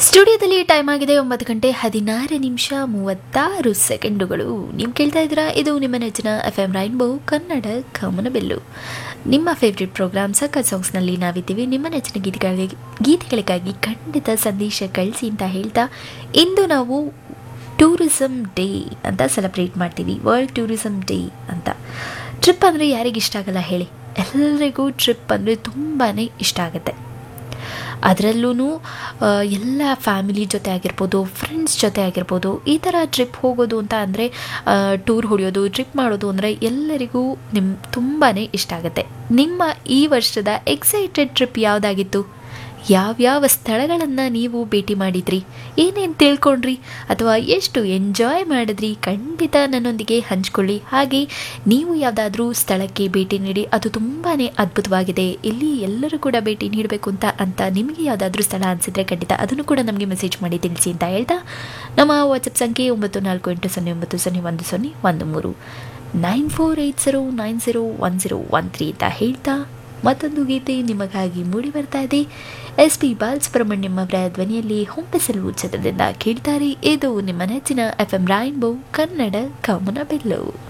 ಸ್ಟುಡಿಯೋದಲ್ಲಿ ಟೈಮ್ ಆಗಿದೆ ಒಂಬತ್ತು ಗಂಟೆ ಹದಿನಾರು ನಿಮಿಷ ಮೂವತ್ತಾರು ಸೆಕೆಂಡುಗಳು ನೀವು ಕೇಳ್ತಾ ಇದ್ದೀರಾ ಇದು ನಿಮ್ಮ ನೆಚ್ಚಿನ F M rainbow Kannada Kamanabillu ನಿಮ್ಮ ಫೇವ್ರೆಟ್ ಪ್ರೋಗ್ರಾಮ್ ಸಕ್ಕ ಸಾಂಗ್ಸ್ನಲ್ಲಿ ನಾವಿದ್ದೀವಿ ನಿಮ್ಮ ನೆಚ್ಚಿನ ಗೀತೆಗಳಿಗೆ ಗೀತೆಗಳಿಗಾಗಿ ಖಂಡಿತ ಸಂದೇಶ ಕಳಿಸಿ ಅಂತ ಹೇಳ್ತಾ ಇಂದು ನಾವು ಟೂರಿಸಮ್ ಡೇ ಅಂತ ಸೆಲೆಬ್ರೇಟ್ ಮಾಡ್ತೀವಿ ವರ್ಲ್ಡ್ ಟೂರಿಸಮ್ ಡೇ ಅಂತ ಟ್ರಿಪ್ ಅಂದರೆ ಯಾರಿಗೆ ಇಷ್ಟ ಆಗಲ್ಲ ಹೇಳಿ ಎಲ್ಲರಿಗೂ ಟ್ರಿಪ್ ಅಂದರೆ ತುಂಬಾ ಇಷ್ಟ ಆಗುತ್ತೆ ಅದರಲ್ಲೂ ಎಲ್ಲ ಫ್ಯಾಮಿಲಿ ಜೊತೆ ಆಗಿರ್ಬೋದು ಫ್ರೆಂಡ್ಸ್ ಜೊತೆ ಆಗಿರ್ಬೋದು ಈ ಥರ ಟ್ರಿಪ್ ಹೋಗೋದು ಅಂತ ಅಂದರೆ ಟೂರ್ ಹೊಡೆಯೋದು ಟ್ರಿಪ್ ಮಾಡೋದು ಅಂದರೆ ಎಲ್ಲರಿಗೂ ನಿಮ್ಮ ತುಂಬಾ ಇಷ್ಟ ಆಗುತ್ತೆ ನಿಮ್ಮ ಈ ವರ್ಷದ ಎಕ್ಸೈಟೆಡ್ ಟ್ರಿಪ್ ಯಾವುದಾಗಿತ್ತು ಯಾವ್ಯಾವ ಸ್ಥಳಗಳನ್ನು ನೀವು ಭೇಟಿ ಮಾಡಿದ್ರಿ ಏನೇನು ತಿಳ್ಕೊಂಡ್ರಿ ಅಥವಾ ಎಷ್ಟು ಎಂಜಾಯ್ ಮಾಡಿದ್ರಿ ಖಂಡಿತ ನನ್ನೊಂದಿಗೆ ಹಂಚ್ಕೊಳ್ಳಿ ಹಾಗೆ ನೀವು ಯಾವುದಾದ್ರೂ ಸ್ಥಳಕ್ಕೆ ಭೇಟಿ ನೀಡಿ ಅದು ತುಂಬಾ ಅದ್ಭುತವಾಗಿದೆ ಇಲ್ಲಿ ಎಲ್ಲರೂ ಕೂಡ ಭೇಟಿ ನೀಡಬೇಕು ಅಂತ ಅಂತ ನಿಮಗೆ ಯಾವುದಾದ್ರೂ ಸ್ಥಳ ಅನಿಸಿದ್ರೆ ಖಂಡಿತ ಅದನ್ನು ಕೂಡ ನಮಗೆ ಮೆಸೇಜ್ ಮಾಡಿ ತಿಳಿಸಿ ಅಂತ ಹೇಳ್ತಾ ನಮ್ಮ ವಾಟ್ಸಪ್ ಸಂಖ್ಯೆ ಒಂಬತ್ತು ನಾಲ್ಕು ಎಂಟು ಸೊನ್ನೆ ಒಂಬತ್ತು ಸೊನ್ನೆ ಒಂದು ಸೊನ್ನೆ ಒಂದು ಮೂರು nine four eight zero nine zero one zero one three ಅಂತ ಹೇಳ್ತಾ ಮತ್ತೊಂದು ಗೀತೆ ನಿಮಗಾಗಿ ಮೂಡಿ ಬರ್ತಾ ಇದೆ ಎಸ್ ಪಿ ಬಾಲಸುಬ್ರಹ್ಮಣ್ಯಂ ಅವರ ಧ್ವನಿಯಲ್ಲಿ ಹೊಂಪೆಸಲು ಚಿತ್ರದಿಂದ ಕೇಳ್ತಾರೆ ಇದು ನಿಮ್ಮ ನೆಚ್ಚಿನ F M rainbow Kannada ಕಮನ bell